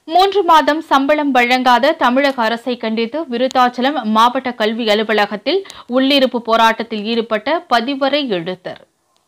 மூன்று மாதம் சம்பளம் வழங்காத தமிழக அரசை கண்டித்து விருத்தாச்சலம் மாவட்ட கல்வி அலுவலகத்தில் உள்ளிருப்பு போராட்டத்தில் ஈடுபட்ட பதிவரை எழுத்தர்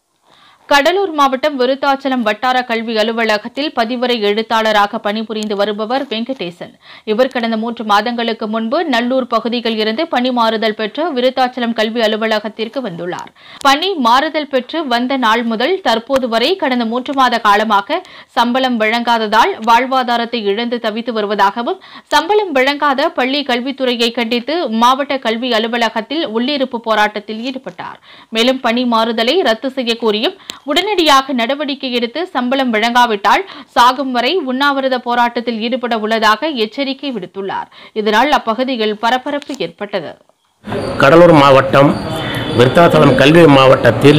கடலூர் மாவட்டம் விருத்தாச்சலம் வட்டார கல்வி அலுவலகத்தில் பதிவரை எழுத்தாளராக பணிபுரிந்து வருபவர் வெங்கடேசன் இவர் கடந்த மூன்று மாதங்களுக்கு முன்பு நல்லூர் பகுதியில் இருந்து பணி மாறுதல் பெற்று விருத்தாச்சலம் கல்வி அலுவலகத்திற்கு வந்துள்ளார் பணி மாறுதல் பெற்று வந்த நாள் முதல் தற்போது வரை கடந்த மூன்று மாத காலமாக சம்பளம் வழங்காததால் வாழ்வாதாரத்தை இழந்து தவித்து வருவதாகவும் சம்பளம் வழங்காத பள்ளி கல்வித்துறையை கண்டித்து மாவட்ட கல்வி அலுவலகத்தில் உள்ளிருப்பு போராட்டத்தில் ஈடுபட்டார் மேலும் பணி மாறுதலை ரத்து செய்ய கோரியும் உடனடியாக நடவடிக்கை எடுத்து சம்பளம் வழங்காவிட்டால் சாகும் வரை உண்ணாவிரத போராட்டத்தில் ஈடுபட உள்ளதாக எச்சரிக்கை விடுத்துள்ளார் இதனால் அப்பகுதியில் பரபரப்பு ஏற்பட்டது கடலூர் மாவட்டம் விருத்தாசலம் கல்வி மாவட்டத்தில்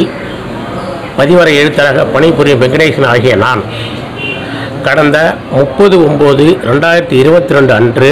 பதிவரை எழுத்தராக பணிபுரியும் வெங்கடேசன் ஆகிய நான் கடந்த முப்பது ஒம்பது ரெண்டாயிரத்தி இருபத்தி ரெண்டு அன்று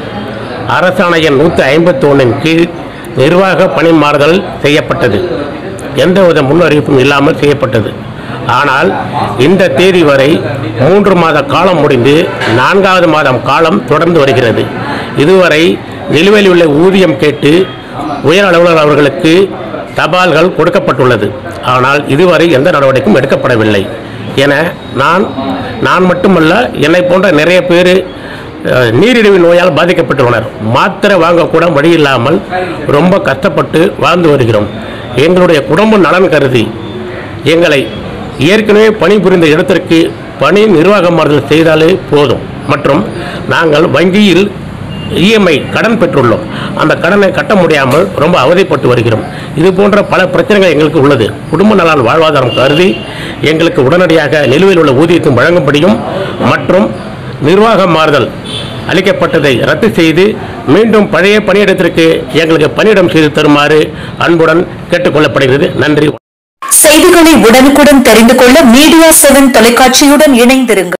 அரசாணை எண் நூற்றி ஐம்பத்தி ஒன்றின் கீழ் நிர்வாக பணி மாறுதல் செய்யப்பட்டது எந்தவித முன் அறிவிப்பும் இல்லாமல் செய்யப்பட்டது ஆனால் இந்த தேதி வரை மூன்று மாத காலம் முடிந்து நான்காவது மாதம் காலம் தொடர்ந்து வருகிறது இதுவரை நிலுவையில் உள்ள ஊதியம் கேட்டு உயர் அலுவலர் அவர்களுக்கு தபால்கள் கொடுக்கப்பட்டுள்ளது ஆனால் இதுவரை எந்த நடவடிக்கையும் எடுக்கப்படவில்லை என நான் நான் மட்டுமல்ல என்னை போன்ற நிறைய பேர் அஹ், நீரிழிவு நோயால் பாதிக்கப்பட்டுள்ளனர் மாத்திரை வாங்கக்கூட வழி இல்லாமல் ரொம்ப கஷ்டப்பட்டு வாழ்ந்து வருகிறோம் எங்களுடைய குடும்ப நலன் கருதி எங்களை ஏற்கனவே பணிபுரிந்த இடத்திற்கு பணி நிர்வாக மாறுதல் செய்தாலே போதும் மற்றும் நாங்கள் வங்கியில் இஎம்ஐ கடன் பெற்றுள்ளோம் அந்த கடனை கட்ட முடியாமல் ரொம்ப அவதிப்பட்டு வருகிறோம் இது போன்ற பல பிரச்சனைகள் எங்களுக்கு உள்ளது குடும்ப நலன் வாழ்வாதாரம் கருதி எங்களுக்கு உடனடியாக நிலுவையில் உள்ள ஊதியத்தையும் வழங்கும்படியும் மற்றும் நிர்வாக மாறுதல் அளிக்கப்பட்டதை ரத்து செய்து மீண்டும் பழைய பணியிடத்திற்கு எங்களுக்கு பணியிடம் செய்து தருமாறு அன்புடன் கேட்டுக்கொள்ளப்படுகிறது நன்றி செய்திகளை உடனுக்குடன் தெரிந்து கொள்ள மீடியா செவன் தொலைக்காட்சியுடன் இணைந்திருங்கள்